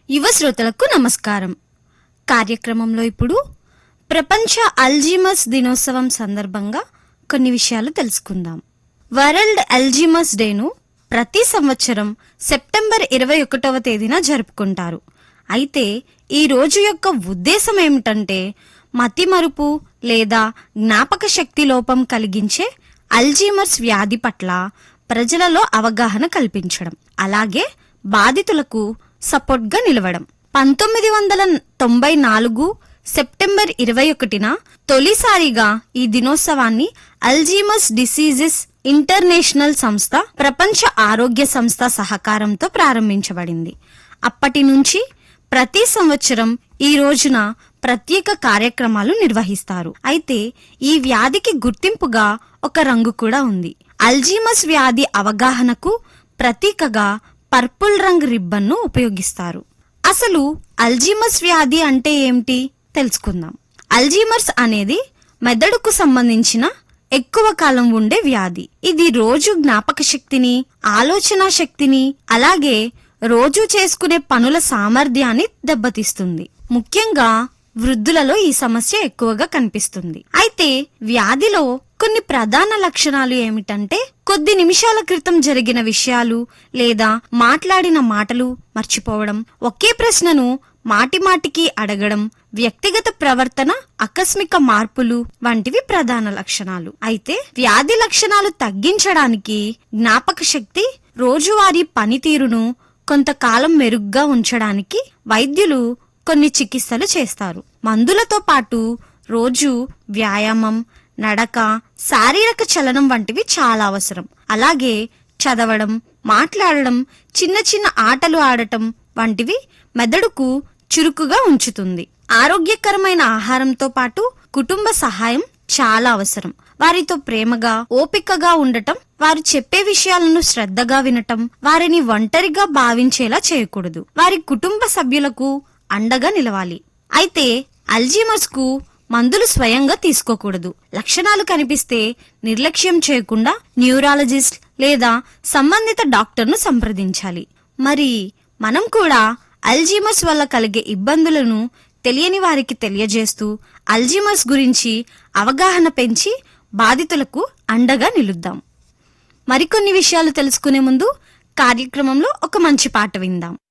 యువ శ్రోతలకు నమస్కారం కార్యక్రమంలో ఇప్పుడు ప్రపంచ అల్జీమస్ దినోత్సవం సందర్భంగా కొన్ని విషయాలు తెలుసుకుందాం వరల్డ్ అల్జీమస్ డేను ప్రతి సంవత్సరం సెప్టెంబర్ ఇరవై ఒకటవ తేదీన జరుపుకుంటారు అయితే ఈ రోజు యొక్క ఉద్దేశం ఏమిటంటే మతిమరుపు లేదా జ్ఞాపక శక్తి లోపం కలిగించే అల్జీమర్స్ వ్యాధి పట్ల ప్రజలలో అవగాహన కల్పించడం అలాగే బాధితులకు సపోర్ట్గా నిలవడం పంతొమ్మిది వందల తొంభై నాలుగు సెప్టెంబర్ ఇరవై ఒకటిన తొలిసారిగా ఈ దినోత్సవాన్ని అల్జీమస్ డిసీజెస్ ఇంటర్నేషనల్ సంస్థ ప్రపంచ ఆరోగ్య సంస్థ సహకారంతో ప్రారంభించబడింది అప్పటి నుంచి ప్రతి సంవత్సరం ఈ రోజున ప్రత్యేక కార్యక్రమాలు నిర్వహిస్తారు అయితే ఈ వ్యాధికి గుర్తింపుగా ఒక రంగు కూడా ఉంది అల్జీమస్ వ్యాధి అవగాహనకు ప్రతీకగా పర్పుల్ రంగ్ రిబ్బన్ను ఉపయోగిస్తారు అసలు అల్జీమస్ వ్యాధి అంటే ఏమిటి తెలుసుకుందాం అల్జీమర్స్ అనేది మెదడుకు సంబంధించిన ఎక్కువ కాలం ఉండే వ్యాధి ఇది రోజు జ్ఞాపక శక్తిని ఆలోచన శక్తిని అలాగే రోజు చేసుకునే పనుల సామర్థ్యాన్ని దెబ్బతీస్తుంది ముఖ్యంగా వృద్ధులలో ఈ సమస్య ఎక్కువగా కనిపిస్తుంది అయితే వ్యాధిలో కొన్ని ప్రధాన లక్షణాలు ఏమిటంటే కొద్ది నిమిషాల క్రితం జరిగిన విషయాలు లేదా మాట్లాడిన మాటలు మర్చిపోవడం ఒకే ప్రశ్నను మాటిమాటికి అడగడం వ్యక్తిగత ప్రవర్తన ఆకస్మిక మార్పులు వంటివి ప్రధాన లక్షణాలు అయితే వ్యాధి లక్షణాలు తగ్గించడానికి జ్ఞాపక శక్తి రోజువారీ పనితీరును కొంతకాలం మెరుగ్గా ఉంచడానికి వైద్యులు కొన్ని చికిత్సలు చేస్తారు మందులతో పాటు రోజు వ్యాయామం నడక శారీరక చలనం వంటివి చాలా అవసరం అలాగే చదవడం మాట్లాడడం చిన్న చిన్న ఆటలు ఆడటం వంటివి మెదడుకు చురుకుగా ఉంచుతుంది ఆరోగ్యకరమైన ఆహారంతో పాటు కుటుంబ సహాయం చాలా అవసరం వారితో ప్రేమగా ఓపికగా ఉండటం వారు చెప్పే విషయాలను శ్రద్ధగా వినటం వారిని ఒంటరిగా భావించేలా చేయకూడదు వారి కుటుంబ సభ్యులకు అండగా నిలవాలి అయితే అల్జీమర్స్ కు మందులు స్వయంగా తీసుకోకూడదు లక్షణాలు కనిపిస్తే నిర్లక్ష్యం చేయకుండా న్యూరాలజిస్ట్ లేదా సంబంధిత డాక్టర్ను సంప్రదించాలి మరి మనం కూడా అల్జీమర్స్ వల్ల కలిగే ఇబ్బందులను తెలియని వారికి తెలియజేస్తూ అల్జీమర్స్ గురించి అవగాహన పెంచి బాధితులకు అండగా నిలుద్దాం మరికొన్ని విషయాలు తెలుసుకునే ముందు కార్యక్రమంలో ఒక మంచి పాట విందాం